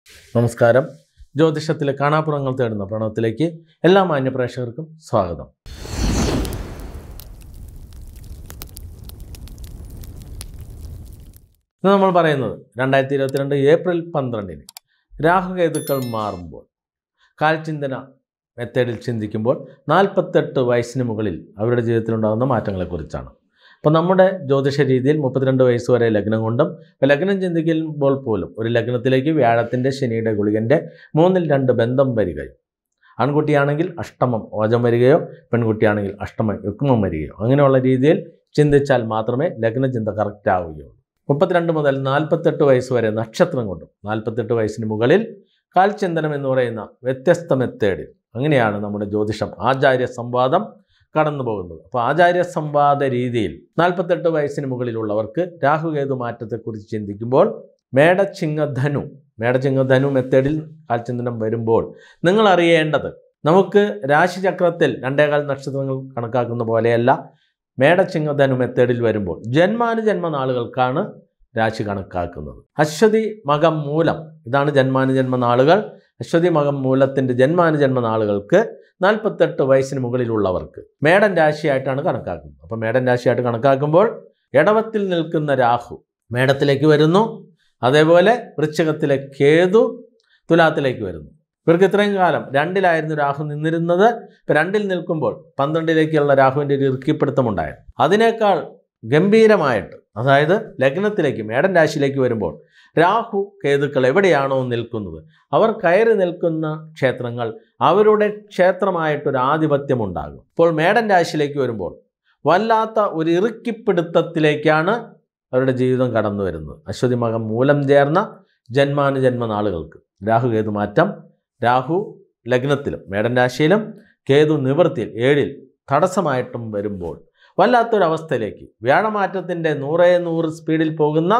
നമസ്കാരം ജ്യോതിഷത്തിലെ കാണാപ്പുറങ്ങൾ തേടുന്ന പ്രണവത്തിലേക്ക് എല്ലാ മാന്യപ്രേക്ഷകർക്കും സ്വാഗതം ഇന്ന് നമ്മൾ പറയുന്നത് രണ്ടായിരത്തി ഇരുപത്തിരണ്ട് ഏപ്രിൽ പന്ത്രണ്ടിന് രാഹുകേതുക്കൾ മാറുമ്പോൾ കാൽചിന്തന മെത്തേഡിൽ ചിന്തിക്കുമ്പോൾ നാൽപ്പത്തെട്ട് വയസ്സിന് മുകളിൽ അവരുടെ ജീവിതത്തിലുണ്ടാകുന്ന മാറ്റങ്ങളെക്കുറിച്ചാണ് അപ്പോൾ നമ്മുടെ ജ്യോതിഷ രീതിയിൽ മുപ്പത്തിരണ്ട് വയസ്സ് വരെ ലഗ്നം കൊണ്ടും ഇപ്പോൾ ലഗ്നം ചിന്തിക്കുമ്പോൾ പോലും ഒരു ലഗ്നത്തിലേക്ക് വ്യാഴത്തിൻ്റെ ശനിയുടെ ഗുളികൻ്റെ മൂന്നിൽ രണ്ട് ബന്ധം വരികയും ആൺകുട്ടിയാണെങ്കിൽ അഷ്ടമം ഓജം വരികയോ പെൺകുട്ടിയാണെങ്കിൽ അഷ്ടമം യുഗ്മം വരികയോ അങ്ങനെയുള്ള രീതിയിൽ ചിന്തിച്ചാൽ മാത്രമേ ലഗ്നചിന്ത കറക്റ്റ് ആവുകയുള്ളൂ മുപ്പത്തിരണ്ട് മുതൽ നാൽപ്പത്തെട്ട് വയസ്സ് വരെ നക്ഷത്രം കൊണ്ടും നാൽപ്പത്തെട്ട് വയസ്സിന് മുകളിൽ കാൽചിന്തനം എന്ന് പറയുന്ന വ്യത്യസ്ത മെത്തേഡിൽ അങ്ങനെയാണ് നമ്മുടെ ജ്യോതിഷം ആചാര്യ സംവാദം കടന്നു പോകുന്നത് അപ്പോൾ ആചാര്യ സംവാദ രീതിയിൽ നാൽപ്പത്തെട്ട് വയസ്സിന് മുകളിലുള്ളവർക്ക് രാഹുകേതു മാറ്റത്തെക്കുറിച്ച് ചിന്തിക്കുമ്പോൾ മേടച്ചിങ്ങധനു മേടച്ചിങ്ങധനു മെത്തേഡിൽ കാൽചിന്തനം വരുമ്പോൾ നിങ്ങൾ അറിയേണ്ടത് നമുക്ക് രാശിചക്രത്തിൽ രണ്ടേകാൽ നക്ഷത്രങ്ങൾ കണക്കാക്കുന്ന പോലെയല്ല മേടച്ചിങ്ങധനു മെത്തേഡിൽ വരുമ്പോൾ ജന്മാനുജന്മ നാളുകൾക്കാണ് രാശി കണക്കാക്കുന്നത് അശ്വതി മകം മൂലം ഇതാണ് ജന്മാനുജന്മ നാളുകൾ അശ്വതി മകം മൂലത്തിൻ്റെ ജന്മാനുജന്മ നാളുകൾക്ക് നാൽപ്പത്തെട്ട് വയസ്സിന് മുകളിലുള്ളവർക്ക് മേടൻ രാശിയായിട്ടാണ് കണക്കാക്കുന്നത് അപ്പോൾ മേടൻ രാശിയായിട്ട് കണക്കാക്കുമ്പോൾ ഇടവത്തിൽ നിൽക്കുന്ന രാഹു മേടത്തിലേക്ക് വരുന്നു അതേപോലെ വൃശ്ചികത്തിലെ കേതു തുലാത്തിലേക്ക് വരുന്നു ഇവർക്ക് ഇത്രയും കാലം രണ്ടിലായിരുന്നു രാഹു നിന്നിരുന്നത് ഇപ്പം രണ്ടിൽ നിൽക്കുമ്പോൾ പന്ത്രണ്ടിലേക്കുള്ള രാഹുവിൻ്റെ ഒരു ഇറുക്കിപ്പിടുത്തമുണ്ടായിരുന്നു അതിനേക്കാൾ ഗംഭീരമായിട്ട് അതായത് ലഗ്നത്തിലേക്ക് മേടൻ രാശിയിലേക്ക് വരുമ്പോൾ രാഹു കേതുക്കൾ എവിടെയാണോ നിൽക്കുന്നത് അവർ കയറി നിൽക്കുന്ന ക്ഷേത്രങ്ങൾ അവരുടെ ക്ഷേത്രമായിട്ടൊരു ആധിപത്യമുണ്ടാകും ഇപ്പോൾ മേടൻ രാശിയിലേക്ക് വരുമ്പോൾ വല്ലാത്ത ഒരു ഇറുക്കിപ്പിടുത്തത്തിലേക്കാണ് അവരുടെ ജീവിതം കടന്നു വരുന്നത് അശ്വതി മകം മൂലം ചേർന്ന ജന്മാനുജന്മ നാളുകൾക്ക് രാഹു കേതു മാറ്റം രാഹു ലഗ്നത്തിലും മേടൻ രാശിയിലും കേതു നിവൃത്തിയിൽ ഏഴിൽ തടസ്സമായിട്ടും വരുമ്പോൾ വല്ലാത്തൊരവസ്ഥയിലേക്ക് വ്യാഴമാറ്റത്തിൻ്റെ നൂറേ നൂറ് സ്പീഡിൽ പോകുന്ന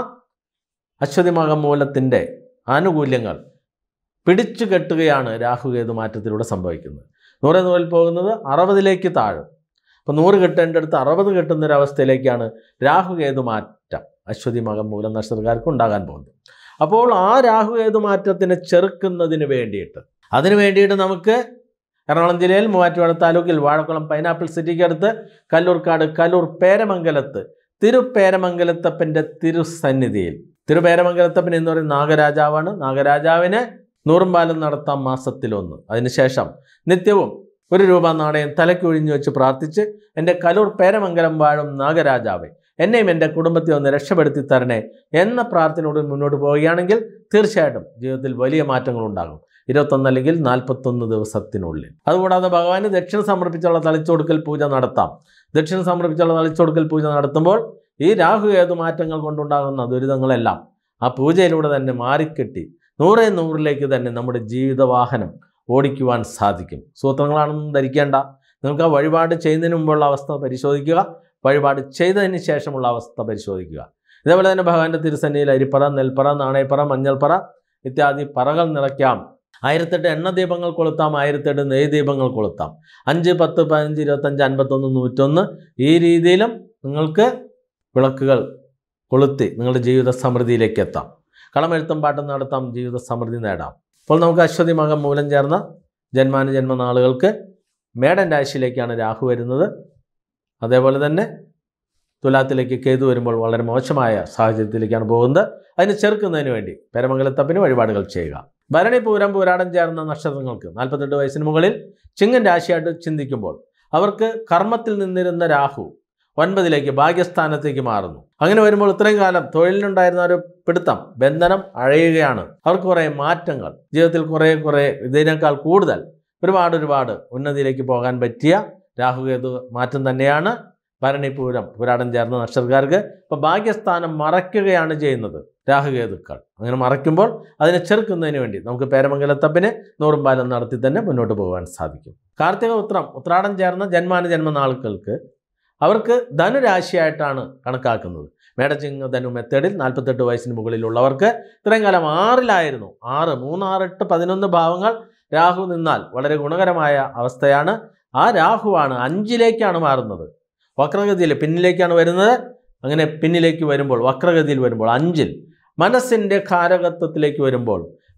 അശ്വതി മകം മൂലത്തിൻ്റെ ആനുകൂല്യങ്ങൾ പിടിച്ചു കെട്ടുകയാണ് രാഹുകേതു മാറ്റത്തിലൂടെ സംഭവിക്കുന്നത് നൂറേ നൂറിൽ പോകുന്നത് അറുപതിലേക്ക് താഴും അപ്പോൾ നൂറ് കെട്ടേണ്ടടുത്ത് അറുപത് കെട്ടുന്ന ഒരു അവസ്ഥയിലേക്കാണ് രാഹുകേതു മാറ്റം അശ്വതി മകം മൂലം നക്ഷത്രക്കാർക്ക് ഉണ്ടാകാൻ പോകുന്നത് അപ്പോൾ ആ രാഹുകേതു മാറ്റത്തിനെ ചെറുക്കുന്നതിന് വേണ്ടിയിട്ട് അതിന് വേണ്ടിയിട്ട് നമുക്ക് എറണാകുളം ജില്ലയിൽ മൂവാറ്റുപുഴ താലൂക്കിൽ വാഴക്കുളം പൈനാപ്പിൾ സിറ്റിക്ക് അടുത്ത് കല്ലൂർക്കാട് കല്ലൂർ പേരമംഗലത്ത് തിരുപ്പേരമംഗലത്തപ്പൻ്റെ തിരുസന്നിധിയിൽ തിരുപേരമംഗലത്തപ്പൻ എന്ന് പറയുന്ന നാഗരാജാവാണ് നാഗരാജാവിന് നൂറും പാലം നടത്താം മാസത്തിലൊന്ന് അതിനുശേഷം നിത്യവും ഒരു രൂപ നാണയം തലക്കൊഴിഞ്ഞു വെച്ച് പ്രാർത്ഥിച്ച് എൻ്റെ കലൂർ പേരമംഗലം വാഴും നാഗരാജാവെ എന്നെയും എൻ്റെ കുടുംബത്തെ ഒന്ന് രക്ഷപ്പെടുത്തി തരണേ എന്ന പ്രാർത്ഥനയോട് മുന്നോട്ട് പോവുകയാണെങ്കിൽ തീർച്ചയായിട്ടും ജീവിതത്തിൽ വലിയ മാറ്റങ്ങൾ ഉണ്ടാകും ഇരുപത്തൊന്ന് അല്ലെങ്കിൽ നാൽപ്പത്തൊന്ന് ദിവസത്തിനുള്ളിൽ അതുകൂടാതെ ഭഗവാന് ദക്ഷിണ സമർപ്പിച്ചുള്ള തളിച്ചുകൊടുക്കൽ പൂജ നടത്താം ദക്ഷിണ സമർപ്പിച്ചുള്ള തളിച്ചുകൊടുക്കൽ പൂജ നടത്തുമ്പോൾ ഈ രാഹു ഏതു മാറ്റങ്ങൾ കൊണ്ടുണ്ടാകുന്ന ദുരിതങ്ങളെല്ലാം ആ പൂജയിലൂടെ തന്നെ മാറിക്കെട്ടി നൂറേ നൂറിലേക്ക് തന്നെ നമ്മുടെ ജീവിതവാഹനം ഓടിക്കുവാൻ സാധിക്കും സൂത്രങ്ങളാണെന്നും ധരിക്കേണ്ട നിങ്ങൾക്ക് ആ വഴിപാട് ചെയ്യുന്നതിന് മുമ്പുള്ള അവസ്ഥ പരിശോധിക്കുക വഴിപാട് ചെയ്തതിന് ശേഷമുള്ള അവസ്ഥ പരിശോധിക്കുക ഇതേപോലെ തന്നെ ഭഗവാന്റെ തിരുസന്നിയിൽ അരിപ്പറ നെൽപ്പറ നാണയപ്പറ മഞ്ഞൾപ്പറ ഇത്യാദി പറകൾ നിറയ്ക്കാം ആയിരത്തെട്ട് എണ്ണ ദീപങ്ങൾ കൊളുത്താം ആയിരത്തെട്ട് നെയ് ദീപങ്ങൾ കൊളുത്താം അഞ്ച് പത്ത് പതിനഞ്ച് ഇരുപത്തഞ്ച് അൻപത്തൊന്ന് നൂറ്റൊന്ന് ഈ രീതിയിലും നിങ്ങൾക്ക് വിളക്കുകൾ കൊളുത്തി നിങ്ങളുടെ ജീവിത സമൃദ്ധിയിലേക്ക് എത്താം കളമെഴുത്തും പാട്ടും നടത്താം ജീവിത സമൃദ്ധി നേടാം അപ്പോൾ നമുക്ക് അശ്വതി മകം മൂലം ചേർന്ന ജന്മാനുജന്മ നാളുകൾക്ക് മേടൻ രാശിയിലേക്കാണ് രാഹു വരുന്നത് അതേപോലെ തന്നെ തുലാത്തിലേക്ക് കേതു വരുമ്പോൾ വളരെ മോശമായ സാഹചര്യത്തിലേക്കാണ് പോകുന്നത് അതിനെ ചെറുക്കുന്നതിന് വേണ്ടി പേരമംഗലത്തപ്പിന് വഴിപാടുകൾ ചെയ്യുക ഭരണി പൂരം പൂരാടം ചേർന്ന നക്ഷത്രങ്ങൾക്ക് നാൽപ്പത്തെട്ട് വയസ്സിന് മുകളിൽ ചിങ്ങൻ രാശിയായിട്ട് ചിന്തിക്കുമ്പോൾ അവർക്ക് കർമ്മത്തിൽ നിന്നിരുന്ന രാഹു ഒൻപതിലേക്ക് ഭാഗ്യസ്ഥാനത്തേക്ക് മാറുന്നു അങ്ങനെ വരുമ്പോൾ ഇത്രയും കാലം തൊഴിലിനുണ്ടായിരുന്ന ഒരു പിടുത്തം ബന്ധനം അഴയുകയാണ് അവർക്ക് കുറേ മാറ്റങ്ങൾ ജീവിതത്തിൽ കുറേ കുറേ ഇതിനേക്കാൾ കൂടുതൽ ഒരുപാട് ഒരുപാട് ഉന്നതിയിലേക്ക് പോകാൻ പറ്റിയ രാഹുകേതു മാറ്റം തന്നെയാണ് ഭരണിപൂരം പുരാടം ചേർന്ന നക്ഷത്രക്കാർക്ക് ഇപ്പോൾ ഭാഗ്യസ്ഥാനം മറയ്ക്കുകയാണ് ചെയ്യുന്നത് രാഹുകേതുക്കൾ അങ്ങനെ മറയ്ക്കുമ്പോൾ അതിനെ ചെറുക്കുന്നതിന് വേണ്ടി നമുക്ക് പേരമംഗലത്തപ്പിന് നൂറും പാലം നടത്തി തന്നെ മുന്നോട്ട് പോകാൻ സാധിക്കും കാർത്തിക ഉത്രം ഉത്രാടം ചേർന്ന ജന്മാനുജന്മ നാളുകൾക്ക് അവർക്ക് ധനുരാശിയായിട്ടാണ് കണക്കാക്കുന്നത് മേടച്ചിങ്ങ ധനു മെത്തേഡിൽ നാൽപ്പത്തെട്ട് വയസ്സിന് മുകളിലുള്ളവർക്ക് ഇത്രയും കാലം ആറിലായിരുന്നു ആറ് മൂന്നാറ് എട്ട് പതിനൊന്ന് ഭാവങ്ങൾ രാഹു നിന്നാൽ വളരെ ഗുണകരമായ അവസ്ഥയാണ് ആ രാഹുവാണ് അഞ്ചിലേക്കാണ് മാറുന്നത് വക്രഗതിയിൽ പിന്നിലേക്കാണ് വരുന്നത് അങ്ങനെ പിന്നിലേക്ക് വരുമ്പോൾ വക്രഗതിയിൽ വരുമ്പോൾ അഞ്ചിൽ മനസ്സിൻ്റെ കാരകത്വത്തിലേക്ക് വരുമ്പോൾ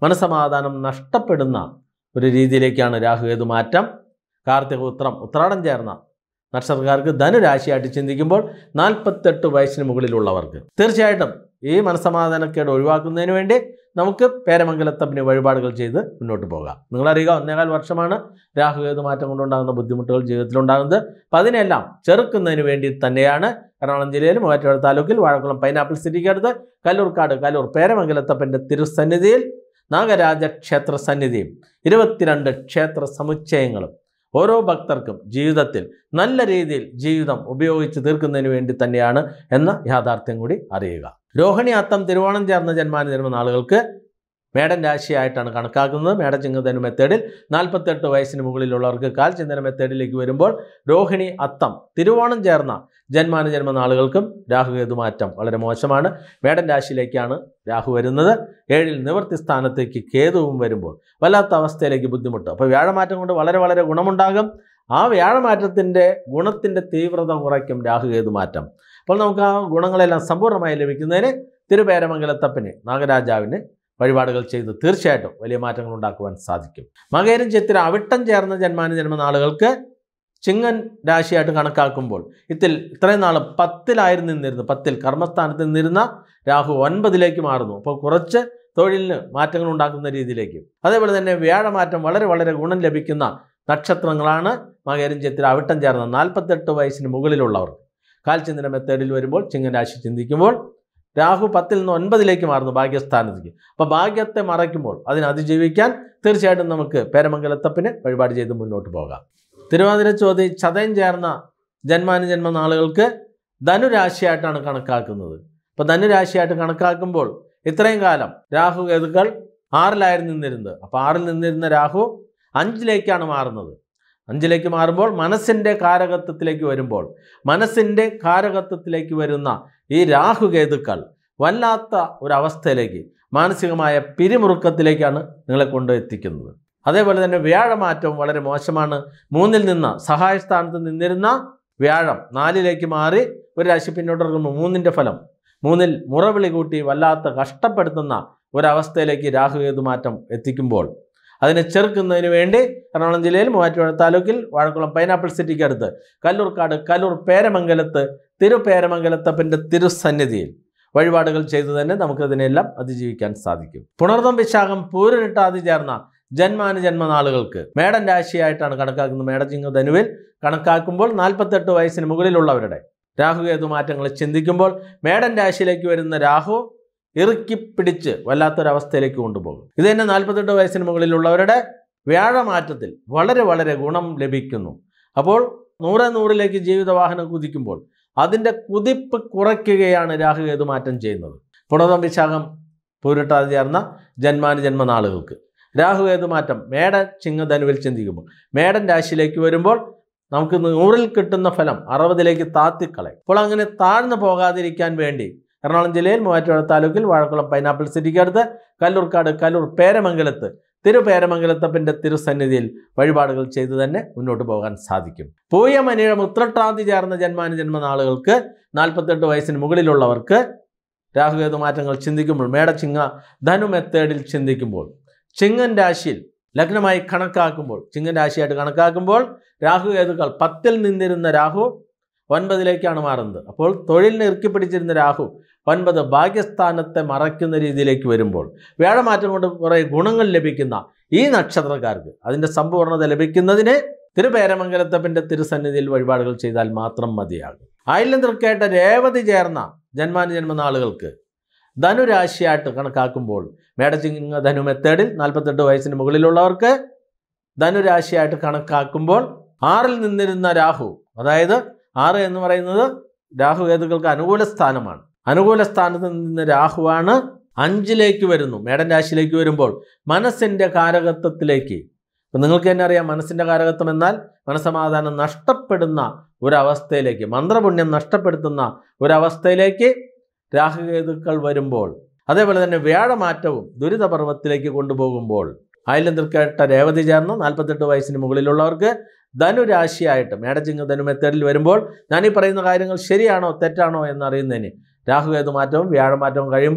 മനസമാധാനം നഷ്ടപ്പെടുന്ന ഒരു രീതിയിലേക്കാണ് രാഹുകേതു മാറ്റം കാർത്തിക ഉത്രം ഉത്രാടം ചേർന്ന നക്ഷത്രക്കാർക്ക് ധനുരാശിയായിട്ട് ചിന്തിക്കുമ്പോൾ നാൽപ്പത്തെട്ട് വയസ്സിന് മുകളിലുള്ളവർക്ക് തീർച്ചയായിട്ടും ഈ മനസമാധാനക്കേട് ഒഴിവാക്കുന്നതിന് വേണ്ടി നമുക്ക് പേരമംഗലത്തപ്പിന് വഴിപാടുകൾ ചെയ്ത് മുന്നോട്ട് പോകാം നിങ്ങളറിയുക ഒന്നേകാൽ വർഷമാണ് രാഹുകേതു മാറ്റം കൊണ്ടുണ്ടാകുന്ന ബുദ്ധിമുട്ടുകൾ ജീവിതത്തിലുണ്ടാകുന്നത് അപ്പം അതിനെല്ലാം ചെറുക്കുന്നതിന് വേണ്ടി തന്നെയാണ് എറണാകുളം ജില്ലയിൽ മൂവാറ്റുപുഴ താലൂക്കിൽ വാഴക്കുളം പൈനാപ്പിൾ സിറ്റിക്ക് അടുത്ത് കല്ലൂർക്കാട് കല്ലൂർ പേരമംഗലത്തപ്പൻ്റെ തിരുസന്നിധിയിൽ നാഗരാജ ക്ഷേത്ര സന്നിധിയും ഇരുപത്തിരണ്ട് ക്ഷേത്ര സമുച്ചയങ്ങളും ഓരോ ഭക്തർക്കും ജീവിതത്തിൽ നല്ല രീതിയിൽ ജീവിതം ഉപയോഗിച്ച് തീർക്കുന്നതിന് വേണ്ടി തന്നെയാണ് എന്ന യാഥാർത്ഥ്യം കൂടി അറിയുക രോഹിണി അത്തം തിരുവോണം ചേർന്ന ജന്മാന ജന്മ നാളുകൾക്ക് മേടൻ രാശിയായിട്ടാണ് കണക്കാക്കുന്നത് മേടചിങ്ങതനു മെത്തേഡിൽ നാൽപ്പത്തെട്ട് വയസ്സിന് മുകളിലുള്ളവർക്ക് കാൽചിന്തന മെത്തേഡിലേക്ക് വരുമ്പോൾ രോഹിണി അത്തം തിരുവോണം ചേർന്ന ജന്മാന ജന്മ നാളുകൾക്കും രാഹുകേതു മാറ്റം വളരെ മോശമാണ് മേടൻ രാശിയിലേക്കാണ് രാഹു വരുന്നത് ഏഴിൽ നിവൃത്തി സ്ഥാനത്തേക്ക് കേതുവും വരുമ്പോൾ വല്ലാത്ത അവസ്ഥയിലേക്ക് ബുദ്ധിമുട്ട് അപ്പോൾ വ്യാഴമാറ്റം കൊണ്ട് വളരെ വളരെ ഗുണമുണ്ടാകും ആ വ്യാഴമാറ്റത്തിൻ്റെ ഗുണത്തിൻ്റെ തീവ്രത കുറയ്ക്കും രാഹുകേതു മാറ്റം അപ്പോൾ നമുക്ക് ആ ഗുണങ്ങളെല്ലാം സമ്പൂർണ്ണമായി ലഭിക്കുന്നതിന് തിരുപേരമംഗലത്തപ്പന് നാഗരാജാവിന് വഴിപാടുകൾ ചെയ്ത് തീർച്ചയായിട്ടും വലിയ മാറ്റങ്ങൾ ഉണ്ടാക്കുവാൻ സാധിക്കും മകേരം ചിത്തിര അവിട്ടം ചേർന്ന ജന്മാന ജന്മനാളുകൾക്ക് ചിങ്ങൻ രാശിയായിട്ട് കണക്കാക്കുമ്പോൾ ഇതിൽ ഇത്രയും നാൾ പത്തിലായിരുന്നു നിന്നിരുന്നു പത്തിൽ കർമ്മസ്ഥാനത്ത് നിന്നിരുന്ന രാഹു ഒൻപതിലേക്ക് മാറുന്നു അപ്പോൾ കുറച്ച് തൊഴിലിന് മാറ്റങ്ങൾ ഉണ്ടാക്കുന്ന രീതിയിലേക്ക് അതേപോലെ തന്നെ വ്യാഴമാറ്റം വളരെ വളരെ ഗുണം ലഭിക്കുന്ന നക്ഷത്രങ്ങളാണ് മകേരം ചിത്തിര അവിട്ടം ചേർന്ന നാൽപ്പത്തെട്ട് വയസ്സിന് മുകളിലുള്ളവർ കാൽചന്ദ്ര മെത്തേഡിൽ വരുമ്പോൾ ചിങ്ങൻ രാശി ചിന്തിക്കുമ്പോൾ രാഹു പത്തിൽ നിന്ന് ഒൻപതിലേക്ക് മാറുന്നു ഭാഗ്യസ്ഥാനത്തേക്ക് അപ്പോൾ ഭാഗ്യത്തെ മറയ്ക്കുമ്പോൾ അതിനെ അതിജീവിക്കാൻ തീർച്ചയായിട്ടും നമുക്ക് പേരമംഗലത്തപ്പിന് വഴിപാട് ചെയ്ത് മുന്നോട്ട് പോകാം തിരുവാതിര ചോതി ചതയം ചേർന്ന ജന്മാനുജന്മ നാളുകൾക്ക് ധനുരാശിയായിട്ടാണ് കണക്കാക്കുന്നത് അപ്പോൾ ധനുരാശിയായിട്ട് കണക്കാക്കുമ്പോൾ ഇത്രയും കാലം രാഹു കേതുക്കൾ ആറിലായിരുന്നു നിന്നിരുന്നത് അപ്പോൾ ആറിൽ നിന്നിരുന്ന രാഹു അഞ്ചിലേക്കാണ് മാറുന്നത് അഞ്ചിലേക്ക് മാറുമ്പോൾ മനസ്സിൻ്റെ കാരകത്വത്തിലേക്ക് വരുമ്പോൾ മനസ്സിൻ്റെ കാരകത്വത്തിലേക്ക് വരുന്ന ഈ രാഹുകേതുക്കൾ വല്ലാത്ത ഒരവസ്ഥയിലേക്ക് മാനസികമായ പിരിമുറുക്കത്തിലേക്കാണ് നിങ്ങളെ കൊണ്ട് എത്തിക്കുന്നത് അതേപോലെ തന്നെ വ്യാഴമാറ്റവും വളരെ മോശമാണ് മൂന്നിൽ നിന്ന് സഹായസ്ഥാനത്ത് നിന്നിരുന്ന വ്യാഴം നാലിലേക്ക് മാറി ഒരു രാശി പിന്നോട്ടിറങ്ങുമ്പോൾ മൂന്നിൻ്റെ ഫലം മൂന്നിൽ മുറവിളി കൂട്ടി വല്ലാത്ത കഷ്ടപ്പെടുത്തുന്ന ഒരവസ്ഥയിലേക്ക് രാഹുകേതു മാറ്റം എത്തിക്കുമ്പോൾ അതിനെ ചെറുക്കുന്നതിന് വേണ്ടി എറണാകുളം ജില്ലയിൽ മൂവാറ്റുപുഴ താലൂക്കിൽ വാഴക്കുളം പൈനാപ്പിൾ സിറ്റിക്ക് അടുത്ത് കല്ലൂർക്കാട് കല്ലൂർ പേരമംഗലത്ത് തിരുപേരമംഗലത്തപ്പൻ്റെ തിരുസന്നിധിയിൽ വഴിപാടുകൾ ചെയ്തു തന്നെ നമുക്കതിനെല്ലാം അതിജീവിക്കാൻ സാധിക്കും പുണർദം വിശാഖം പൂരിട്ടാതി ചേർന്ന ജന്മാനുജന്മ നാളുകൾക്ക് മേടൻ രാശിയായിട്ടാണ് കണക്കാക്കുന്നത് മേടചിങ്ങ ധനുവിൽ കണക്കാക്കുമ്പോൾ നാൽപ്പത്തെട്ട് വയസ്സിന് മുകളിലുള്ളവരുടെ രാഹുകേതു മാറ്റങ്ങൾ ചിന്തിക്കുമ്പോൾ മേടൻ രാശിയിലേക്ക് വരുന്ന രാഹു ഇറുക്കി പിടിച്ച് വല്ലാത്തൊരവസ്ഥയിലേക്ക് കൊണ്ടുപോകും ഇത് തന്നെ നാൽപ്പത്തെട്ട് വയസ്സിന് മുകളിലുള്ളവരുടെ വ്യാഴമാറ്റത്തിൽ വളരെ വളരെ ഗുണം ലഭിക്കുന്നു അപ്പോൾ നൂറെ നൂറിലേക്ക് ജീവിതവാഹനം കുതിക്കുമ്പോൾ അതിൻ്റെ കുതിപ്പ് കുറയ്ക്കുകയാണ് രാഹുകേതു മാറ്റം ചെയ്യുന്നത് പുണർദം വിശാഖം പൂരിട്ടാതെ ചേർന്ന ജന്മാനുജന്മ നാളുകൾക്ക് രാഹുകേതു മാറ്റം മേട ചിങ്ങധനുവിൽ ചിന്തിക്കുമ്പോൾ മേടൻ രാശിയിലേക്ക് വരുമ്പോൾ നമുക്ക് നൂറിൽ കിട്ടുന്ന ഫലം അറുപതിലേക്ക് താത്തിക്കളയും അപ്പോൾ അങ്ങനെ താഴ്ന്നു പോകാതിരിക്കാൻ വേണ്ടി എറണാകുളം ജില്ലയിൽ മൂവാറ്റുപുഴ താലൂക്കിൽ വാഴക്കുളം പൈനാപ്പിൾ സിറ്റിക്ക് അടുത്ത് കല്ലൂർക്കാട് കല്ലൂർ പേരമംഗലത്ത് തിരുപേരമംഗലത്തപ്പൻ്റെ തിരുസന്നിധിയിൽ വഴിപാടുകൾ ചെയ്തു തന്നെ മുന്നോട്ട് പോകാൻ സാധിക്കും പൂയമനിഴം ഉത്രട്ടാതി ചേർന്ന ജന്മാനുജന്മ നാളുകൾക്ക് നാൽപ്പത്തെട്ട് വയസ്സിന് മുകളിലുള്ളവർക്ക് രാഹുകേതു മാറ്റങ്ങൾ ചിന്തിക്കുമ്പോൾ മേടച്ചിങ്ങ ധനു മെത്തേഡിൽ ചിന്തിക്കുമ്പോൾ ചിങ്ങൻ രാശിയിൽ ലഗ്നമായി കണക്കാക്കുമ്പോൾ ചിങ്ങൻ രാശിയായിട്ട് കണക്കാക്കുമ്പോൾ രാഹുകേതുക്കൾ പത്തിൽ നിന്നിരുന്ന രാഹു ഒൻപതിലേക്കാണ് മാറുന്നത് അപ്പോൾ തൊഴിലിനെ ഇറുക്കി പിടിച്ചിരുന്ന രാഹു ഒൻപത് ഭാഗ്യസ്ഥാനത്തെ മറയ്ക്കുന്ന രീതിയിലേക്ക് വരുമ്പോൾ വ്യാഴമാറ്റം കൊണ്ട് കുറേ ഗുണങ്ങൾ ലഭിക്കുന്ന ഈ നക്ഷത്രക്കാർക്ക് അതിൻ്റെ സമ്പൂർണ്ണത ലഭിക്കുന്നതിന് തിരുപേരമംഗലത്തപ്പൻ്റെ തിരുസന്നിധിയിൽ വഴിപാടുകൾ ചെയ്താൽ മാത്രം മതിയാകും ആയില്യം തൃക്കേട്ട രേവതി ചേർന്ന ജന്മാനുജന്മ നാളുകൾക്ക് ധനുരാശിയായിട്ട് കണക്കാക്കുമ്പോൾ മേടച്ചിങ്ങ ധനു മെത്തേഡിൽ നാൽപ്പത്തെട്ട് വയസ്സിന് മുകളിലുള്ളവർക്ക് ധനുരാശിയായിട്ട് കണക്കാക്കുമ്പോൾ ആറിൽ നിന്നിരുന്ന രാഹു അതായത് ആറ് എന്ന് പറയുന്നത് രാഹു കേതുക്കൾക്ക് അനുകൂല സ്ഥാനമാണ് അനുകൂല സ്ഥാനത്ത് നിന്ന് രാഹുവാണ് അഞ്ചിലേക്ക് വരുന്നു മേടൻ രാശിയിലേക്ക് വരുമ്പോൾ മനസ്സിൻ്റെ കാരകത്വത്തിലേക്ക് ഇപ്പം നിങ്ങൾക്ക് തന്നെ അറിയാം മനസ്സിൻ്റെ കാരകത്വം എന്നാൽ മനസമാധാനം നഷ്ടപ്പെടുന്ന ഒരവസ്ഥയിലേക്ക് മന്ത്രപുണ്യം നഷ്ടപ്പെടുത്തുന്ന ഒരവസ്ഥയിലേക്ക് രാഹുകേതുക്കൾ വരുമ്പോൾ അതേപോലെ തന്നെ വ്യാഴമാറ്റവും ദുരിതപർവത്തിലേക്ക് കൊണ്ടുപോകുമ്പോൾ ആയില്യം തൃക്കേട്ട രേവതി ചേർന്ന് നാൽപ്പത്തെട്ട് വയസ്സിന് മുകളിലുള്ളവർക്ക് ധനുരാശിയായിട്ട് മേടച്ചിങ്ങ ധനു മെത്തേഡിൽ വരുമ്പോൾ ഞാൻ ഈ പറയുന്ന കാര്യങ്ങൾ ശരിയാണോ തെറ്റാണോ എന്നറിയുന്നതിന് രാഹുകേതു മാറ്റവും വ്യാഴമാറ്റവും കഴിയുമ്പോൾ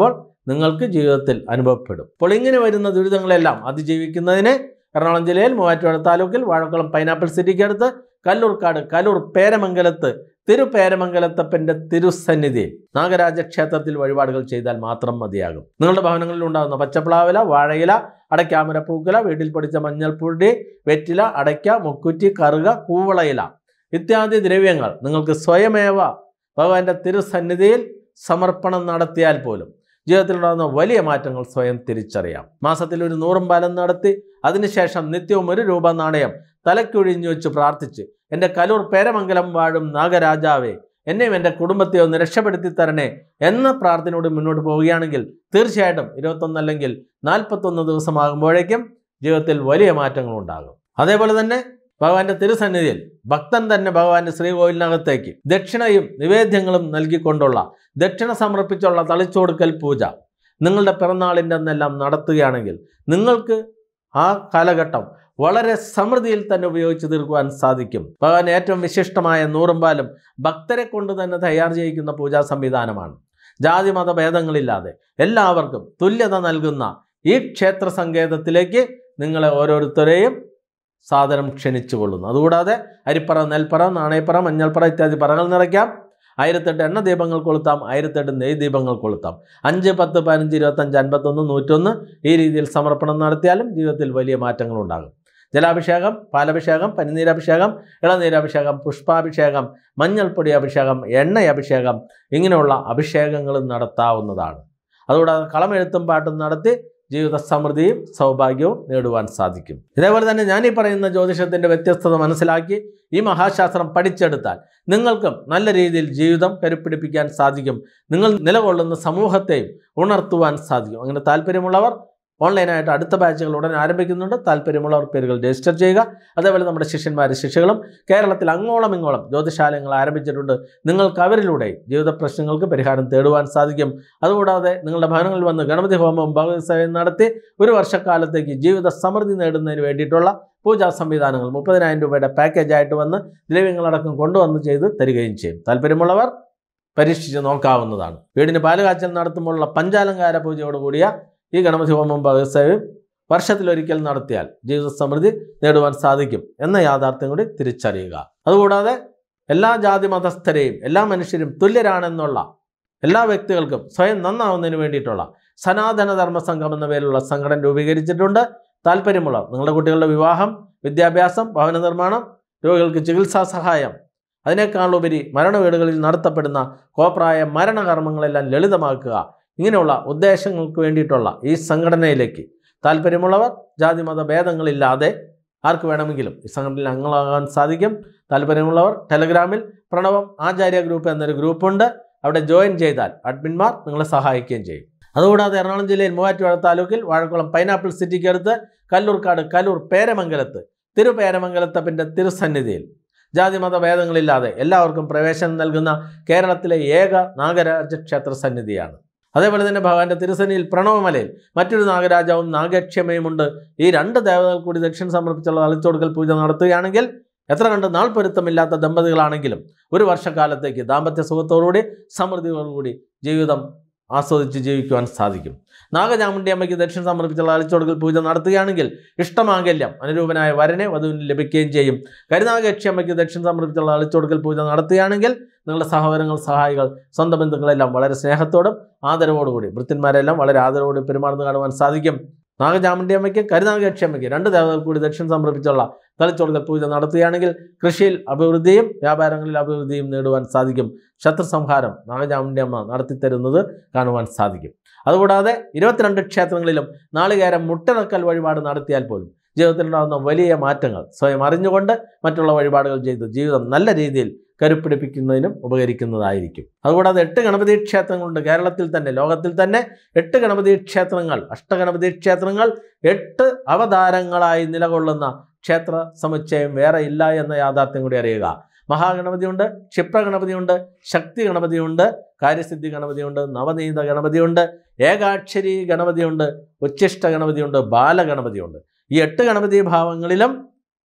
നിങ്ങൾക്ക് ജീവിതത്തിൽ അനുഭവപ്പെടും അപ്പോൾ ഇങ്ങനെ വരുന്ന ദുരിതങ്ങളെല്ലാം അതിജീവിക്കുന്നതിന് എറണാകുളം ജില്ലയിൽ മൂവാറ്റുപുഴ താലൂക്കിൽ വാഴക്കുളം പൈനാപ്പിൾ സിറ്റിക്ക് അടുത്ത് കല്ലൂർക്കാട് കലൂർ പേരമംഗലത്ത് തിരുപേരമംഗലത്തപ്പൻ്റെ തിരുസന്നിധിയിൽ നാഗരാജ ക്ഷേത്രത്തിൽ വഴിപാടുകൾ ചെയ്താൽ മാത്രം മതിയാകും നിങ്ങളുടെ ഭവനങ്ങളിൽ ഉണ്ടാകുന്ന പച്ചപ്ലാവില വാഴയില അടയ്ക്കാമര പൂക്കുല വീട്ടിൽ പൊടിച്ച മഞ്ഞൾപ്പൊടി വെറ്റില അടയ്ക്ക മുക്കുറ്റി കറുക കൂവളയില ഇത്യാദി ദ്രവ്യങ്ങൾ നിങ്ങൾക്ക് സ്വയമേവ ഭഗവാന്റെ തിരുസന്നിധിയിൽ സമർപ്പണം നടത്തിയാൽ പോലും ജീവിതത്തിലുണ്ടാകുന്ന വലിയ മാറ്റങ്ങൾ സ്വയം തിരിച്ചറിയാം മാസത്തിൽ ഒരു നൂറും പാലം നടത്തി അതിനുശേഷം നിത്യവും ഒരു രൂപ നാണയം തലക്കൊഴിഞ്ഞു വെച്ച് പ്രാർത്ഥിച്ച് എൻ്റെ കലൂർ പേരമംഗലം വാഴും നാഗരാജാവേ എന്നെയും എൻ്റെ കുടുംബത്തെ ഒന്ന് രക്ഷപ്പെടുത്തി തരണേ എന്ന പ്രാർത്ഥനയോട് മുന്നോട്ട് പോവുകയാണെങ്കിൽ തീർച്ചയായിട്ടും ഇരുപത്തൊന്ന് അല്ലെങ്കിൽ നാൽപ്പത്തൊന്ന് ദിവസമാകുമ്പോഴേക്കും ജീവിതത്തിൽ വലിയ മാറ്റങ്ങൾ ഉണ്ടാകും അതേപോലെ തന്നെ ഭഗവാന്റെ തിരുസന്നിധിയിൽ ഭക്തൻ തന്നെ ഭഗവാന്റെ ശ്രീകോവിലിനകത്തേക്ക് ദക്ഷിണയും നിവേദ്യങ്ങളും നൽകിക്കൊണ്ടുള്ള ദക്ഷിണ സമർപ്പിച്ചുള്ള തളിച്ചുകൊടുക്കൽ പൂജ നിങ്ങളുടെ പിറന്നാളിൻ്റെ അന്നെല്ലാം നടത്തുകയാണെങ്കിൽ നിങ്ങൾക്ക് ആ കാലഘട്ടം വളരെ സമൃദ്ധിയിൽ തന്നെ ഉപയോഗിച്ച് തീർക്കുവാൻ സാധിക്കും ഭഗവാൻ ഏറ്റവും വിശിഷ്ടമായ നൂറുമ്പാലും ഭക്തരെ കൊണ്ട് തന്നെ തയ്യാർ ചെയ്യിക്കുന്ന പൂജാ സംവിധാനമാണ് ജാതി മത ഭേദങ്ങളില്ലാതെ എല്ലാവർക്കും തുല്യത നൽകുന്ന ഈ ക്ഷേത്ര സങ്കേതത്തിലേക്ക് നിങ്ങളെ ഓരോരുത്തരെയും സാധനം ക്ഷണിച്ചു കൊള്ളുന്നു അതുകൂടാതെ അരിപ്പറ നെൽപ്പറ നാണയപ്പറ മഞ്ഞൾപ്പറ ഇത്യാദി പറകൾ നിറയ്ക്കാം ആയിരത്തെട്ട് എണ്ണ ദീപങ്ങൾ കൊളുത്താം ആയിരത്തെട്ട് നെയ് ദീപങ്ങൾ കൊളുത്താം അഞ്ച് പത്ത് പതിനഞ്ച് ഇരുപത്തഞ്ച് അൻപത്തൊന്ന് നൂറ്റൊന്ന് ഈ രീതിയിൽ സമർപ്പണം നടത്തിയാലും ജീവിതത്തിൽ വലിയ മാറ്റങ്ങൾ ഉണ്ടാകും ജലാഭിഷേകം പാലഭിഷേകം പനിനീരഭിഷേകം ഇളനീരഭിഷേകം പുഷ്പാഭിഷേകം മഞ്ഞൾപ്പൊടി അഭിഷേകം എണ്ണ അഭിഷേകം ഇങ്ങനെയുള്ള അഭിഷേകങ്ങളും നടത്താവുന്നതാണ് അതുകൂടാതെ കളമെഴുത്തും പാട്ടും നടത്തി ജീവിത സമൃദ്ധിയും സൗഭാഗ്യവും നേടുവാൻ സാധിക്കും ഇതേപോലെ തന്നെ ഞാൻ ഈ പറയുന്ന ജ്യോതിഷത്തിൻ്റെ വ്യത്യസ്തത മനസ്സിലാക്കി ഈ മഹാശാസ്ത്രം പഠിച്ചെടുത്താൽ നിങ്ങൾക്കും നല്ല രീതിയിൽ ജീവിതം കരുപ്പിടിപ്പിക്കാൻ സാധിക്കും നിങ്ങൾ നിലകൊള്ളുന്ന സമൂഹത്തെയും ഉണർത്തുവാൻ സാധിക്കും അങ്ങനെ താല്പര്യമുള്ളവർ ഓൺലൈനായിട്ട് അടുത്ത ബാച്ചുകൾ ഉടൻ ആരംഭിക്കുന്നുണ്ട് താല്പര്യമുള്ളവർ പേരുകൾ രജിസ്റ്റർ ചെയ്യുക അതേപോലെ നമ്മുടെ ശിഷ്യന്മാർ ശിഷ്യകളും കേരളത്തിൽ അങ്ങോളം ഇങ്ങോളം ജ്യോതിശാലയങ്ങൾ ആരംഭിച്ചിട്ടുണ്ട് നിങ്ങൾക്ക് അവരിലൂടെ ജീവിത പ്രശ്നങ്ങൾക്ക് പരിഹാരം തേടുവാൻ സാധിക്കും അതുകൂടാതെ നിങ്ങളുടെ ഭവനങ്ങളിൽ വന്ന് ഗണപതി ഹോമവും ഭഗവതി സേവയും നടത്തി ഒരു വർഷക്കാലത്തേക്ക് ജീവിത സമൃദ്ധി നേടുന്നതിന് വേണ്ടിയിട്ടുള്ള പൂജാ സംവിധാനങ്ങൾ മുപ്പതിനായിരം രൂപയുടെ പാക്കേജായിട്ട് വന്ന് ദ്രവ്യങ്ങളടക്കം കൊണ്ടുവന്ന് ചെയ്ത് തരികയും ചെയ്യും താല്പര്യമുള്ളവർ പരീക്ഷിച്ച് നോക്കാവുന്നതാണ് വീടിന് പാലുകാച്ചൽ നടത്തുമ്പോഴുള്ള പഞ്ചാലങ്കാര പൂജയോടുകൂടിയ ഈ ഗണപതി ഹോമം ഭഗവത്സേവയും വർഷത്തിലൊരിക്കൽ നടത്തിയാൽ ജീവിത സമൃദ്ധി നേടുവാൻ സാധിക്കും എന്ന യാഥാർത്ഥ്യം കൂടി തിരിച്ചറിയുക അതുകൂടാതെ എല്ലാ ജാതി മതസ്ഥരെയും എല്ലാ മനുഷ്യരും തുല്യരാണെന്നുള്ള എല്ലാ വ്യക്തികൾക്കും സ്വയം നന്നാവുന്നതിന് വേണ്ടിയിട്ടുള്ള സനാതന ധർമ്മ സംഘം എന്ന പേരിലുള്ള സംഘടന രൂപീകരിച്ചിട്ടുണ്ട് താല്പര്യമുള്ളവർ നിങ്ങളുടെ കുട്ടികളുടെ വിവാഹം വിദ്യാഭ്യാസം ഭവന നിർമ്മാണം രോഗികൾക്ക് ചികിത്സാ സഹായം അതിനേക്കാളുപരി മരണവീടുകളിൽ നടത്തപ്പെടുന്ന കോപ്രായ മരണകർമ്മങ്ങളെല്ലാം ലളിതമാക്കുക ഇങ്ങനെയുള്ള ഉദ്ദേശങ്ങൾക്ക് വേണ്ടിയിട്ടുള്ള ഈ സംഘടനയിലേക്ക് താല്പര്യമുള്ളവർ ജാതി മത ഭേദങ്ങളില്ലാതെ ആർക്ക് വേണമെങ്കിലും ഈ സംഘടനയിൽ അംഗങ്ങളാകാൻ സാധിക്കും താല്പര്യമുള്ളവർ ടെലഗ്രാമിൽ പ്രണവം ആചാര്യ ഗ്രൂപ്പ് എന്നൊരു ഗ്രൂപ്പുണ്ട് അവിടെ ജോയിൻ ചെയ്താൽ അഡ്മിന്മാർ നിങ്ങളെ സഹായിക്കുകയും ചെയ്യും അതുകൂടാതെ എറണാകുളം ജില്ലയിൽ മൂവാറ്റുപുഴ താലൂക്കിൽ വാഴക്കുളം പൈനാപ്പിൾ സിറ്റിക്ക് അടുത്ത് കല്ലൂർക്കാട് കലൂർ പേരമംഗലത്ത് തിരുപേരമംഗലത്തപ്പൻ്റെ തിരുസന്നിധിയിൽ ജാതിമത ഭേദങ്ങളില്ലാതെ എല്ലാവർക്കും പ്രവേശനം നൽകുന്ന കേരളത്തിലെ ഏക നാഗരാജ ക്ഷേത്ര സന്നിധിയാണ് അതേപോലെ തന്നെ ഭഗവാന്റെ തിരുസന്നിയിൽ പ്രണവമലയിൽ മറ്റൊരു നാഗരാജാവും നാഗക്ഷമയുമുണ്ട് ഈ രണ്ട് ദേവതകൾ കൂടി ദക്ഷിണ സമർപ്പിച്ചുള്ള തളിച്ചുകൊടുക്കൽ പൂജ നടത്തുകയാണെങ്കിൽ എത്ര കണ്ട് നാൾ പൊരുത്തമില്ലാത്ത ദമ്പതികളാണെങ്കിലും ഒരു വർഷക്കാലത്തേക്ക് ദാമ്പത്യ സുഖത്തോടുകൂടി സമൃദ്ധിയോടുകൂടി ജീവിതം ആസ്വദിച്ച് ജീവിക്കുവാൻ സാധിക്കും നാഗചാമുണ്ടി അമ്മയ്ക്ക് ദക്ഷിണ സമർപ്പിച്ചുള്ള അളിച്ചൊടുക്കൽ പൂജ നടത്തുകയാണെങ്കിൽ ഇഷ്ടമാംഗല്യം അനുരൂപനായ വരനെ വധുവിന് ലഭിക്കുകയും ചെയ്യും കരുനാഗക്ഷി അമ്മയ്ക്ക് ദക്ഷിണ സമർപ്പിച്ചുള്ള അളിച്ചൊടുക്കൽ പൂജ നടത്തുകയാണെങ്കിൽ നിങ്ങളുടെ സഹോദരങ്ങൾ സഹായികൾ സ്വന്തം ബന്ധുക്കളെല്ലാം വളരെ സ്നേഹത്തോടും ആദരവോടുകൂടി വൃത്തിന്മാരെല്ലാം വളരെ ആദരവോടെ പെരുമാറുന്നു കാണുവാൻ സാധിക്കും നാഗചാമുണ്ടി അമ്മയ്ക്ക് കരുനാഗക്ഷി അമ്മയ്ക്ക് രണ്ട് ദേവതകൾ കൂടി ദക്ഷിണ സമർപ്പിച്ചുള്ള തളിച്ചൊടുക്കൽ പൂജ നടത്തുകയാണെങ്കിൽ കൃഷിയിൽ അഭിവൃദ്ധിയും വ്യാപാരങ്ങളിൽ അഭിവൃദ്ധിയും നേടുവാൻ സാധിക്കും ശത്രു സംഹാരം നാഗചാമുണ്ടി അമ്മ നടത്തിത്തരുന്നത് കാണുവാൻ സാധിക്കും അതുകൂടാതെ ഇരുപത്തിരണ്ട് ക്ഷേത്രങ്ങളിലും നാളികേരം മുട്ടിറക്കൽ വഴിപാട് നടത്തിയാൽ പോലും ജീവിതത്തിലുണ്ടാകുന്ന വലിയ മാറ്റങ്ങൾ സ്വയം അറിഞ്ഞുകൊണ്ട് മറ്റുള്ള വഴിപാടുകൾ ചെയ്ത് ജീവിതം നല്ല രീതിയിൽ കരുപ്പിടിപ്പിക്കുന്നതിനും ഉപകരിക്കുന്നതായിരിക്കും അതുകൂടാതെ എട്ട് ഗണപതി ക്ഷേത്രങ്ങളുണ്ട് കേരളത്തിൽ തന്നെ ലോകത്തിൽ തന്നെ എട്ട് ഗണപതി ക്ഷേത്രങ്ങൾ അഷ്ടഗണപതി ക്ഷേത്രങ്ങൾ എട്ട് അവതാരങ്ങളായി നിലകൊള്ളുന്ന ക്ഷേത്ര സമുച്ചയം വേറെ ഇല്ല എന്ന യാഥാർത്ഥ്യം കൂടി അറിയുക മഹാഗണപതിയുണ്ട് ക്ഷിപ്രഗണപതിയുണ്ട് ശക്തി ഗണപതിയുണ്ട് കാര്യസിദ്ധി ഗണപതിയുണ്ട് നവനീത ഗണപതിയുണ്ട് ഏകാക്ഷരി ഗണപതിയുണ്ട് ഉച്ഛിഷ്ട ഗണപതിയുണ്ട് ബാലഗണപതിയുണ്ട് ഈ എട്ട് ഗണപതി ഭാവങ്ങളിലും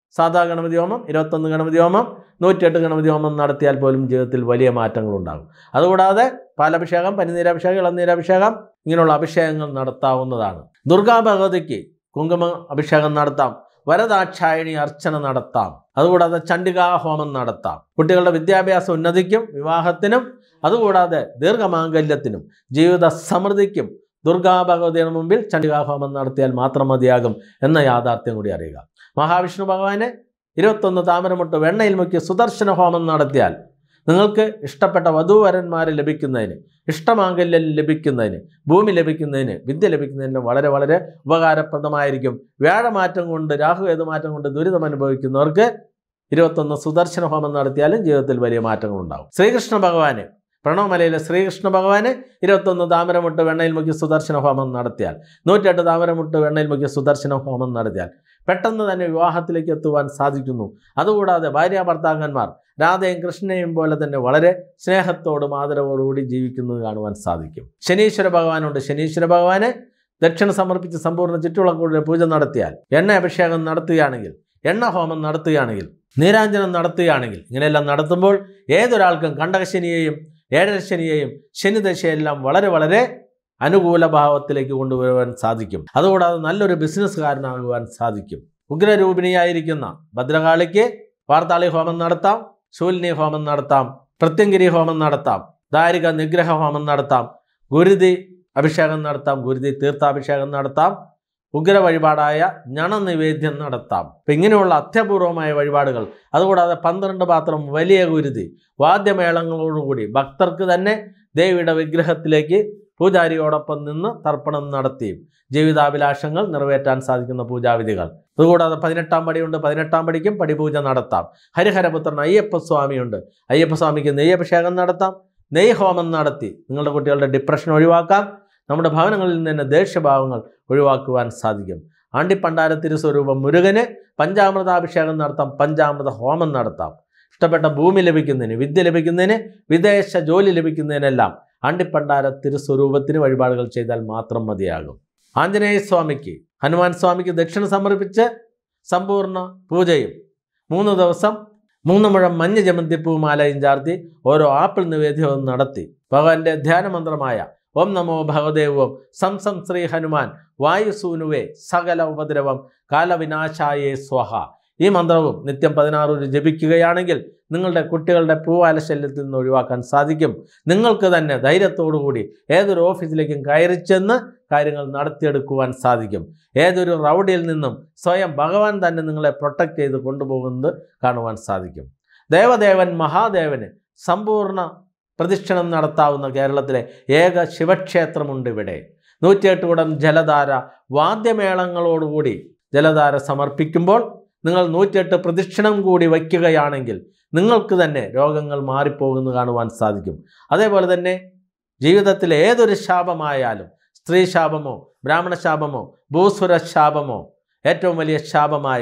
സാധാ ഗണപതി ഹോമം ഇരുപത്തൊന്ന് ഗണപതി ഹോമം നൂറ്റിയെട്ട് ഗണപതി ഹോമം നടത്തിയാൽ പോലും ജീവിതത്തിൽ വലിയ മാറ്റങ്ങളുണ്ടാകും അതുകൂടാതെ പാലഭിഷേകം പനിനീരാഭിഷേകം ഇളനീരാഭിഷേകം ഇങ്ങനെയുള്ള അഭിഷേകങ്ങൾ നടത്താവുന്നതാണ് ദുർഗാ ഭഗവതിക്ക് കുങ്കുമ അഭിഷേകം നടത്താം വരദാക്ഷായണി അർച്ചന നടത്താം അതുകൂടാതെ ചണ്ഡികാ ഹോമം നടത്താം കുട്ടികളുടെ വിദ്യാഭ്യാസ ഉന്നതിക്കും വിവാഹത്തിനും അതുകൂടാതെ ദീർഘമാംഗല്യത്തിനും ജീവിത സമൃദ്ധിക്കും ദുർഗാ ഭഗവതിയുടെ മുമ്പിൽ ചണ്ഡികാ ഹോമം നടത്തിയാൽ മാത്രം മതിയാകും എന്ന യാഥാർത്ഥ്യം കൂടി അറിയുക മഹാവിഷ്ണു ഭഗവാനെ ഇരുപത്തൊന്ന് താമരമുട്ട് വെണ്ണയിൽ മുക്കി സുദർശന ഹോമം നടത്തിയാൽ നിങ്ങൾക്ക് ഇഷ്ടപ്പെട്ട വധൂവരന്മാരെ ലഭിക്കുന്നതിന് ഇഷ്ടമാംഗല്യം ലഭിക്കുന്നതിന് ഭൂമി ലഭിക്കുന്നതിന് വിദ്യ ലഭിക്കുന്നതിന് വളരെ വളരെ ഉപകാരപ്രദമായിരിക്കും വ്യാഴമാറ്റം കൊണ്ട് രാഹുവേതു മാറ്റം കൊണ്ട് ദുരിതം അനുഭവിക്കുന്നവർക്ക് ഇരുപത്തൊന്ന് സുദർശന ഹോമം നടത്തിയാലും ജീവിതത്തിൽ വലിയ മാറ്റങ്ങൾ ഉണ്ടാകും ശ്രീകൃഷ്ണ ഭഗവാന് പ്രണവമലയിലെ ശ്രീകൃഷ്ണ ഭഗവാന് ഇരുപത്തൊന്ന് താമരമുട്ട് വെണ്ണയിൽ മുക്കി സുദർശന ഹോമം നടത്തിയാൽ നൂറ്റെട്ട് താമരമുട്ട് വെണ്ണയിൽ മുക്കി സുദർശന ഹോമം നടത്തിയാൽ പെട്ടെന്ന് തന്നെ വിവാഹത്തിലേക്ക് എത്തുവാൻ സാധിക്കുന്നു അതുകൂടാതെ ഭാര്യ ഭർത്താക്കന്മാർ രാധയും കൃഷ്ണനെയും പോലെ തന്നെ വളരെ സ്നേഹത്തോടും ആദരവോടുകൂടി ജീവിക്കുന്നത് കാണുവാൻ സാധിക്കും ശനീശ്വര ഭഗവാനുണ്ട് ശനീശ്വര ഭഗവാന് ദക്ഷിണ സമർപ്പിച്ച് സമ്പൂർണ്ണ ചുറ്റുവിളക്കൂടെ പൂജ നടത്തിയാൽ എണ്ണ അഭിഷേകം നടത്തുകയാണെങ്കിൽ എണ്ണ ഹോമം നടത്തുകയാണെങ്കിൽ നീരാഞ്ജനം നടത്തുകയാണെങ്കിൽ ഇങ്ങനെയെല്ലാം നടത്തുമ്പോൾ ഏതൊരാൾക്കും കണ്ടകശനിയെയും ഏഴരശനിയെയും ശനിദശയെല്ലാം വളരെ വളരെ അനുകൂല ഭാവത്തിലേക്ക് കൊണ്ടുവരുവാൻ സാധിക്കും അതുകൂടാതെ നല്ലൊരു ബിസിനസ്സുകാരനാകുവാൻ സാധിക്കും ഉഗ്രരൂപിണിയായിരിക്കുന്ന ഭദ്രകാളിക്ക് വാർത്താളി ഹോമം നടത്താം ശൂലിനി ഹോമം നടത്താം പ്രത്യങ്കിരി ഹോമം നടത്താം ദാരിക നിഗ്രഹ ഹോമം നടത്താം ഗുരുതി അഭിഷേകം നടത്താം ഗുരുതി തീർത്ഥാഭിഷേകം നടത്താം ഉഗ്ര വഴിപാടായ ഞണ നിവേദ്യം നടത്താം അപ്പം ഇങ്ങനെയുള്ള അത്യപൂർവമായ വഴിപാടുകൾ അതുകൂടാതെ പന്ത്രണ്ട് പാത്രം വലിയ ഗുരുതി വാദ്യമേളങ്ങളോടുകൂടി ഭക്തർക്ക് തന്നെ ദേവിയുടെ വിഗ്രഹത്തിലേക്ക് പൂജാരിയോടൊപ്പം നിന്ന് തർപ്പണം നടത്തിയും ജീവിതാഭിലാഷങ്ങൾ നിറവേറ്റാൻ സാധിക്കുന്ന പൂജാവിധികൾ അതുകൂടാതെ പതിനെട്ടാം പടിയുണ്ട് പതിനെട്ടാം പടിക്കും പടിപൂജ നടത്താം ഹരിഹരപുത്രൻ അയ്യപ്പസ്വാമിയുണ്ട് അയ്യപ്പസ്വാമിക്ക് നെയ്യഭിഷേകം നടത്താം നെയ്യ് ഹോമം നടത്തി നിങ്ങളുടെ കുട്ടികളുടെ ഡിപ്രഷൻ ഒഴിവാക്കാം നമ്മുടെ ഭവനങ്ങളിൽ നിന്ന് ദേഷ്യഭാവങ്ങൾ ഒഴിവാക്കുവാൻ സാധിക്കും ആണ്ടിപ്പണ്ടാര തിരുസ്വരൂപം മുരുകന് പഞ്ചാമൃതാഭിഷേകം നടത്താം പഞ്ചാമൃത ഹോമം നടത്താം ഇഷ്ടപ്പെട്ട ഭൂമി ലഭിക്കുന്നതിന് വിദ്യ ലഭിക്കുന്നതിന് വിദേശ ജോലി ലഭിക്കുന്നതിനെല്ലാം ആണ്ടിപ്പണ്ടാര തിരുസ്വരൂപത്തിന് വഴിപാടുകൾ ചെയ്താൽ മാത്രം മതിയാകും ആഞ്ജനേയ സ്വാമിക്ക് ഹനുമാൻ സ്വാമിക്ക് ദക്ഷിണ സമർപ്പിച്ച് സമ്പൂർണ്ണ പൂജയും മൂന്ന് ദിവസം മൂന്ന് മുഴം മഞ്ഞ ജമന്തിപ്പൂ മാലയും ചാർത്തി ഓരോ ആപ്പിൾ നിവേദ്യവും നടത്തി ഭഗവാന്റെ ധ്യാനമന്ത്രമായ ഓം നമോ ഭഗവദേവം സംസം ശ്രീ ഹനുമാൻ വായുസൂനുവേ സകല ഉപദ്രവം കാലവിനാശായേ സ്വഹ ഈ മന്ത്രവും നിത്യം പതിനാറ് ജപിക്കുകയാണെങ്കിൽ നിങ്ങളുടെ കുട്ടികളുടെ പൂവാലശല്യത്തിൽ നിന്ന് ഒഴിവാക്കാൻ സാധിക്കും നിങ്ങൾക്ക് തന്നെ ധൈര്യത്തോടുകൂടി ഏതൊരു ഓഫീസിലേക്കും കയറി ചെന്ന് കാര്യങ്ങൾ നടത്തിയെടുക്കുവാൻ സാധിക്കും ഏതൊരു റൗഡിയിൽ നിന്നും സ്വയം ഭഗവാൻ തന്നെ നിങ്ങളെ പ്രൊട്ടക്റ്റ് ചെയ്ത് കൊണ്ടുപോകുന്നത് കാണുവാൻ സാധിക്കും ദേവദേവൻ മഹാദേവന് സമ്പൂർണ്ണ പ്രദക്ഷിണം നടത്താവുന്ന കേരളത്തിലെ ഏക ശിവക്ഷേത്രമുണ്ട് ഇവിടെ നൂറ്റിയെട്ട് കുടം ജലധാര വാദ്യമേളങ്ങളോടുകൂടി ജലധാര സമർപ്പിക്കുമ്പോൾ നിങ്ങൾ നൂറ്റിയെട്ട് പ്രദക്ഷിണം കൂടി വയ്ക്കുകയാണെങ്കിൽ നിങ്ങൾക്ക് തന്നെ രോഗങ്ങൾ മാറിപ്പോകുന്നത് കാണുവാൻ സാധിക്കും അതേപോലെ തന്നെ ജീവിതത്തിലെ ഏതൊരു ശാപമായാലും സ്ത്രീ ശാപമോ ബ്രാഹ്മണ ശാപമോ ഭൂസുര ശാപമോ ഏറ്റവും വലിയ ശാപമായ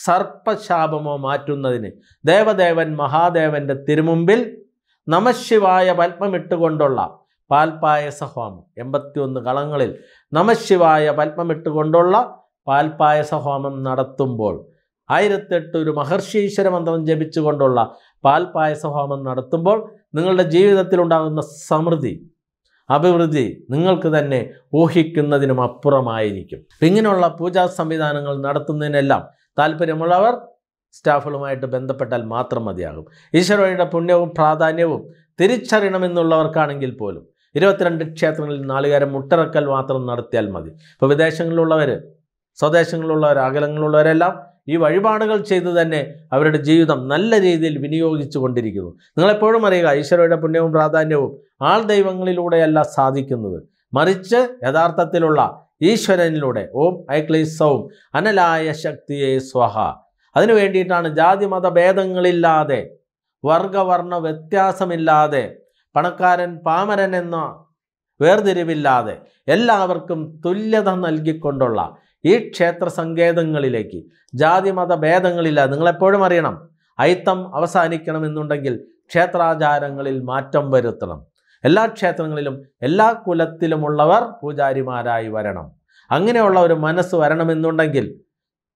സർപ്പശാപമോ മാറ്റുന്നതിന് ദേവദേവൻ മഹാദേവന്റെ തിരുമുമ്പിൽ നമശിവായ പത്മമിട്ടുകൊണ്ടുള്ള പാൽപ്പായസ ഹോമം എൺപത്തിയൊന്ന് കളങ്ങളിൽ നമശിവായ പത്മമിട്ടുകൊണ്ടുള്ള പാൽപ്പായസ ഹോമം നടത്തുമ്പോൾ ആയിരത്തെട്ട് ഒരു മഹർഷീശ്വര മന്ത്രം ജപിച്ചുകൊണ്ടുള്ള പാൽപ്പായസ ഹോമം നടത്തുമ്പോൾ നിങ്ങളുടെ ജീവിതത്തിലുണ്ടാകുന്ന സമൃദ്ധി അഭിവൃദ്ധി നിങ്ങൾക്ക് തന്നെ ഊഹിക്കുന്നതിനും അപ്പുറമായിരിക്കും ഇങ്ങനെയുള്ള പൂജാ സംവിധാനങ്ങൾ നടത്തുന്നതിനെല്ലാം താല്പര്യമുള്ളവർ സ്റ്റാഫുകളുമായിട്ട് ബന്ധപ്പെട്ടാൽ മാത്രം മതിയാകും ഈശ്വരയുടെ പുണ്യവും പ്രാധാന്യവും തിരിച്ചറിയണമെന്നുള്ളവർക്കാണെങ്കിൽ പോലും ഇരുപത്തിരണ്ട് ക്ഷേത്രങ്ങളിൽ നാളികേരം മുട്ടിറക്കൽ മാത്രം നടത്തിയാൽ മതി ഇപ്പോൾ വിദേശങ്ങളിലുള്ളവർ സ്വദേശങ്ങളിലുള്ളവർ അകലങ്ങളിലുള്ളവരെല്ലാം ഈ വഴിപാടുകൾ ചെയ്ത് തന്നെ അവരുടെ ജീവിതം നല്ല രീതിയിൽ വിനിയോഗിച്ചു കൊണ്ടിരിക്കുന്നു നിങ്ങളെപ്പോഴും അറിയുക ഈശ്വരയുടെ പുണ്യവും പ്രാധാന്യവും ആൾ ദൈവങ്ങളിലൂടെയല്ല സാധിക്കുന്നത് മറിച്ച് യഥാർത്ഥത്തിലുള്ള ഈശ്വരനിലൂടെ ഓം ഐക്ലീസവും അനലായ ശക്തിയെ സ്വഹ അതിനു വേണ്ടിയിട്ടാണ് ജാതി മത ഭേദങ്ങളില്ലാതെ വർഗവർണ്ണ വ്യത്യാസമില്ലാതെ പണക്കാരൻ പാമരൻ എന്ന വേർതിരിവില്ലാതെ എല്ലാവർക്കും തുല്യത നൽകിക്കൊണ്ടുള്ള ഈ ക്ഷേത്ര സങ്കേതങ്ങളിലേക്ക് ജാതി മത ഭേദങ്ങളില്ലാതെ നിങ്ങളെപ്പോഴും അറിയണം അയിത്തം അവസാനിക്കണമെന്നുണ്ടെങ്കിൽ ക്ഷേത്രാചാരങ്ങളിൽ മാറ്റം വരുത്തണം എല്ലാ ക്ഷേത്രങ്ങളിലും എല്ലാ കുലത്തിലുമുള്ളവർ പൂജാരിമാരായി വരണം അങ്ങനെയുള്ള ഒരു മനസ്സ് വരണമെന്നുണ്ടെങ്കിൽ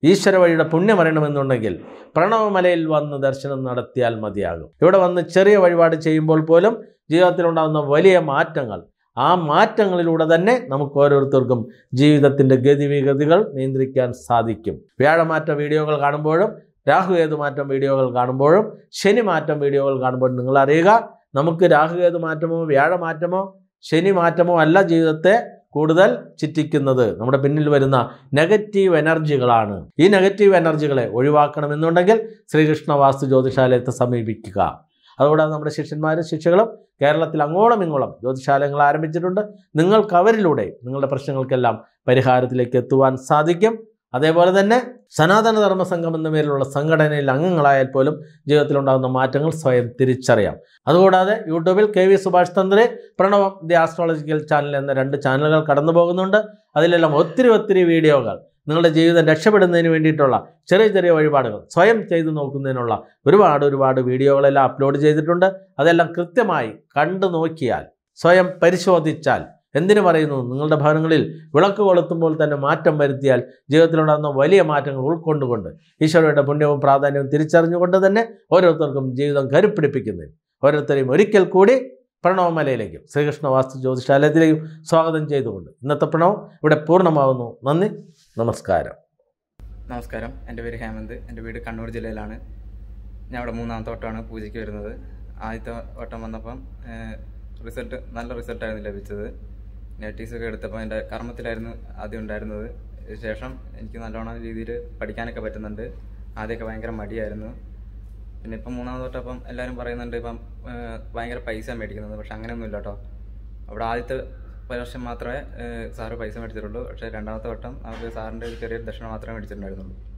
ഈശ്വര വഴിയുടെ പുണ്യം അറിയണമെന്നുണ്ടെങ്കിൽ പ്രണവമലയിൽ വന്ന് ദർശനം നടത്തിയാൽ മതിയാകും ഇവിടെ വന്ന് ചെറിയ വഴിപാട് ചെയ്യുമ്പോൾ പോലും ജീവിതത്തിലുണ്ടാകുന്ന വലിയ മാറ്റങ്ങൾ ആ മാറ്റങ്ങളിലൂടെ തന്നെ നമുക്ക് ഓരോരുത്തർക്കും ജീവിതത്തിൻ്റെ ഗതിവിഗതികൾ നിയന്ത്രിക്കാൻ സാധിക്കും വ്യാഴമാറ്റ വീഡിയോകൾ കാണുമ്പോഴും രാഹുകേതു മാറ്റം വീഡിയോകൾ കാണുമ്പോഴും ശനി മാറ്റം വീഡിയോകൾ കാണുമ്പോഴും നിങ്ങൾ അറിയുക നമുക്ക് രാഹുകേതു മാറ്റമോ വ്യാഴമാറ്റമോ ശനി മാറ്റമോ അല്ല ജീവിതത്തെ കൂടുതൽ ചിറ്റിക്കുന്നത് നമ്മുടെ പിന്നിൽ വരുന്ന നെഗറ്റീവ് എനർജികളാണ് ഈ നെഗറ്റീവ് എനർജികളെ ഒഴിവാക്കണമെന്നുണ്ടെങ്കിൽ ശ്രീകൃഷ്ണ വാസ്തു ജ്യോതിഷാലയത്തെ സമീപിക്കുക അതുകൂടാതെ നമ്മുടെ ശിഷ്യന്മാരും ശിക്ഷകളും കേരളത്തിൽ അങ്ങോളം ഇങ്ങോളം ജ്യോതിശാലയങ്ങൾ ആരംഭിച്ചിട്ടുണ്ട് നിങ്ങൾക്ക് അവരിലൂടെ നിങ്ങളുടെ പ്രശ്നങ്ങൾക്കെല്ലാം പരിഹാരത്തിലേക്ക് എത്തുവാൻ സാധിക്കും അതേപോലെ തന്നെ സനാതന ധർമ്മ സംഘം എന്ന പേരിലുള്ള സംഘടനയിൽ അംഗങ്ങളായാൽ പോലും ജീവിതത്തിലുണ്ടാകുന്ന മാറ്റങ്ങൾ സ്വയം തിരിച്ചറിയാം അതുകൂടാതെ യൂട്യൂബിൽ കെ വി സുഭാഷ് തന്ത്രി പ്രണവം ദി ആസ്ട്രോളജിക്കൽ ചാനൽ എന്ന രണ്ട് ചാനലുകൾ കടന്നു പോകുന്നുണ്ട് അതിലെല്ലാം ഒത്തിരി ഒത്തിരി വീഡിയോകൾ നിങ്ങളുടെ ജീവിതം രക്ഷപ്പെടുന്നതിന് വേണ്ടിയിട്ടുള്ള ചെറിയ ചെറിയ വഴിപാടുകൾ സ്വയം ചെയ്തു നോക്കുന്നതിനുള്ള ഒരുപാട് ഒരുപാട് വീഡിയോകളെല്ലാം അപ്ലോഡ് ചെയ്തിട്ടുണ്ട് അതെല്ലാം കൃത്യമായി കണ്ടു നോക്കിയാൽ സ്വയം പരിശോധിച്ചാൽ എന്തിനു പറയുന്നു നിങ്ങളുടെ ഭവനങ്ങളിൽ വിളക്ക് കൊളുത്തുമ്പോൾ തന്നെ മാറ്റം വരുത്തിയാൽ ജീവിതത്തിലുണ്ടാകുന്ന വലിയ മാറ്റങ്ങൾ ഉൾക്കൊണ്ടുകൊണ്ട് ഈശ്വരയുടെ പുണ്യവും പ്രാധാന്യവും തിരിച്ചറിഞ്ഞുകൊണ്ട് തന്നെ ഓരോരുത്തർക്കും ജീവിതം കരുപ്പിടിപ്പിക്കുന്നതിന് ഓരോരുത്തരെയും ഒരിക്കൽ കൂടി പ്രണവമലയിലേക്കും ശ്രീകൃഷ്ണ വാസ്തു ജ്യോതിഷാലയത്തിലേക്കും സ്വാഗതം ചെയ്തുകൊണ്ട് ഇന്നത്തെ പ്രണവം ഇവിടെ പൂർണ്ണമാവുന്നു നന്ദി നമസ്കാരം നമസ്കാരം എൻ്റെ പേര് ഹേമന്ത് എൻ്റെ വീട് കണ്ണൂർ ജില്ലയിലാണ് ഞാൻ ഇവിടെ മൂന്നാമത്തെ വട്ടമാണ് പൂജയ്ക്ക് വരുന്നത് ആദ്യത്തെ വട്ടം വന്നപ്പം റിസൾട്ട് നല്ല റിസൾട്ടായിരുന്നു ലഭിച്ചത് നെറ്റീസ് ഒക്കെ എടുത്തപ്പോൾ എൻ്റെ കർമ്മത്തിലായിരുന്നു ആദ്യം ഉണ്ടായിരുന്നത് ശേഷം എനിക്ക് നല്ലോണം രീതിയിൽ പഠിക്കാനൊക്കെ പറ്റുന്നുണ്ട് ആദ്യമൊക്കെ ഭയങ്കര മടിയായിരുന്നു പിന്നെ ഇപ്പം മൂന്നാമത് തൊട്ട് അപ്പം എല്ലാവരും പറയുന്നുണ്ട് ഇപ്പം ഏഹ്, ഭയങ്കര പൈസ മേടിക്കുന്നത് പക്ഷെ അങ്ങനെയൊന്നുമില്ല കേട്ടോ അവിടെ ആദ്യത്തെ വർഷം മാത്രമേ ഏഹ്, സാറ് പൈസ മേടിച്ചിട്ടുള്ളൂ പക്ഷേ രണ്ടാമത്തെ വട്ടം അവർക്ക് സാറിൻ്റെ ഒരു ചെറിയ ദക്ഷിണ മാത്രമേ മേടിച്ചിട്ടുണ്ടായിരുന്നുള്ളൂ